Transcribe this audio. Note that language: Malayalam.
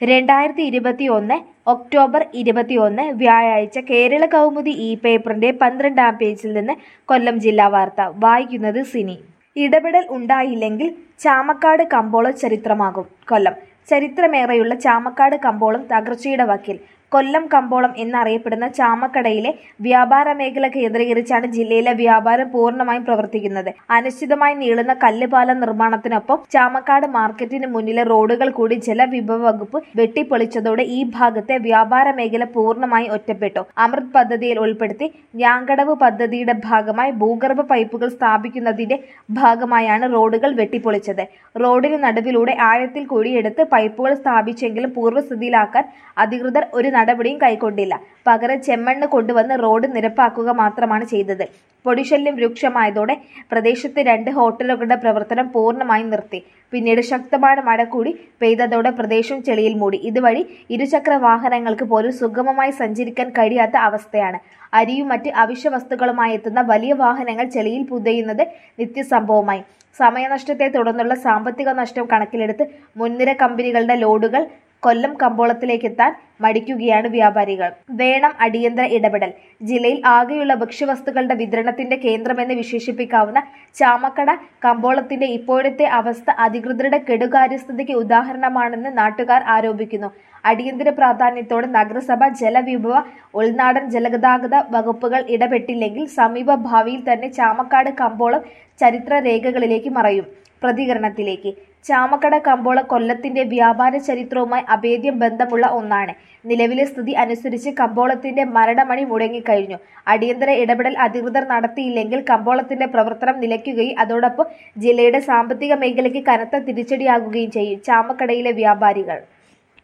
രണ്ടായിരത്തി ഇരുപത്തി ഒന്ന് ഒക്ടോബർ ഇരുപത്തിയൊന്ന് വ്യാഴാഴ്ച കേരള കൗമുദി ഇ പേപ്പറിന്റെ പന്ത്രണ്ടാം പേജിൽ നിന്ന് കൊല്ലം ജില്ലാ വാർത്ത വായിക്കുന്നത് സിനി ഇടപെടൽ ഉണ്ടായില്ലെങ്കിൽ ചാമക്കാട് കമ്പോളം ചരിത്രമാകും കൊല്ലം ചരിത്രമേറെയുള്ള ചാമക്കാട് കമ്പോളം തകർച്ചയുടെ വക്കിൽ കൊല്ലം കമ്പോളം എന്നറിയപ്പെടുന്ന ചാമക്കടയിലെ വ്യാപാര മേഖല കേന്ദ്രീകരിച്ചാണ് ജില്ലയിലെ വ്യാപാരം പൂർണ്ണമായും പ്രവർത്തിക്കുന്നത് അനിശ്ചിതമായി നീളുന്ന കല്ലുപാലം നിർമ്മാണത്തിനൊപ്പം ചാമക്കാട് മാർക്കറ്റിന് മുന്നിലെ റോഡുകൾ കൂടി ജലവിഭവ വകുപ്പ് വെട്ടിപ്പൊളിച്ചതോടെ ഈ ഭാഗത്തെ വ്യാപാര മേഖല പൂർണ്ണമായി ഒറ്റപ്പെട്ടു അമൃത് പദ്ധതിയിൽ ഉൾപ്പെടുത്തി ഞാങ്കടവ് പദ്ധതിയുടെ ഭാഗമായി ഭൂഗർഭ പൈപ്പുകൾ സ്ഥാപിക്കുന്നതിന്റെ ഭാഗമായാണ് റോഡുകൾ വെട്ടിപ്പൊളിച്ചത് റോഡിന് നടുവിലൂടെ ആഴത്തിൽ കുഴിയെടുത്ത് പൈപ്പുകൾ സ്ഥാപിച്ചെങ്കിലും പൂർവ്വസ്ഥിതിയിലാക്കാൻ അധികൃതർ ഒരു നടപടിയും കൈക്കൊണ്ടില്ല പകരം ചെമ്മണ്ണ് കൊണ്ടുവന്ന് റോഡ് നിരപ്പാക്കുക മാത്രമാണ് ചെയ്തത് പൊടിശല്യം രൂക്ഷമായതോടെ പ്രദേശത്ത് രണ്ട് ഹോട്ടലുകളുടെ പ്രവർത്തനം പൂർണ്ണമായും നിർത്തി പിന്നീട് ശക്തമായ മഴ കൂടി പെയ്തതോടെ പ്രദേശം ചെളിയിൽ മൂടി ഇതുവഴി ഇരുചക്ര വാഹനങ്ങൾക്ക് പോലും സുഗമമായി സഞ്ചരിക്കാൻ കഴിയാത്ത അവസ്ഥയാണ് അരിയും മറ്റ് അവശ്യ വസ്തുക്കളുമായി എത്തുന്ന വലിയ വാഹനങ്ങൾ ചെളിയിൽ പുതയുന്നത് നിത്യസംഭവമായി സമയനഷ്ടത്തെ തുടർന്നുള്ള സാമ്പത്തിക നഷ്ടം കണക്കിലെടുത്ത് മുൻനിര കമ്പനികളുടെ ലോഡുകൾ കൊല്ലം കമ്പോളത്തിലേക്ക് എത്താൻ മടിക്കുകയാണ് വ്യാപാരികൾ വേണം അടിയന്തര ഇടപെടൽ ജില്ലയിൽ ആകെയുള്ള ഭക്ഷ്യവസ്തുക്കളുടെ വിതരണത്തിന്റെ കേന്ദ്രമെന്ന് വിശേഷിപ്പിക്കാവുന്ന ചാമക്കട കമ്പോളത്തിന്റെ ഇപ്പോഴത്തെ അവസ്ഥ അധികൃതരുടെ കെടുകാര്യസ്ഥതയ്ക്ക് ഉദാഹരണമാണെന്ന് നാട്ടുകാർ ആരോപിക്കുന്നു അടിയന്തര പ്രാധാന്യത്തോടെ നഗരസഭ ജലവിഭവ ഉൾനാടൻ ജലഗതാഗത വകുപ്പുകൾ ഇടപെട്ടില്ലെങ്കിൽ സമീപ ഭാവിയിൽ തന്നെ ചാമക്കാട് കമ്പോളം ചരിത്ര രേഖകളിലേക്ക് മറയും പ്രതികരണത്തിലേക്ക് ചാമക്കട കമ്പോള കൊല്ലത്തിന്റെ വ്യാപാര ചരിത്രവുമായി അഭേദ്യം ബന്ധമുള്ള ഒന്നാണ് നിലവിലെ സ്ഥിതി അനുസരിച്ച് കമ്പോളത്തിന്റെ മരണമണി മുടങ്ങിക്കഴിഞ്ഞു അടിയന്തര ഇടപെടൽ അധികൃതർ നടത്തിയില്ലെങ്കിൽ കമ്പോളത്തിന്റെ പ്രവർത്തനം നിലയ്ക്കുകയും അതോടൊപ്പം ജില്ലയുടെ സാമ്പത്തിക മേഖലയ്ക്ക് കനത്ത തിരിച്ചടിയാകുകയും ചെയ്യും ചാമക്കടയിലെ വ്യാപാരികൾ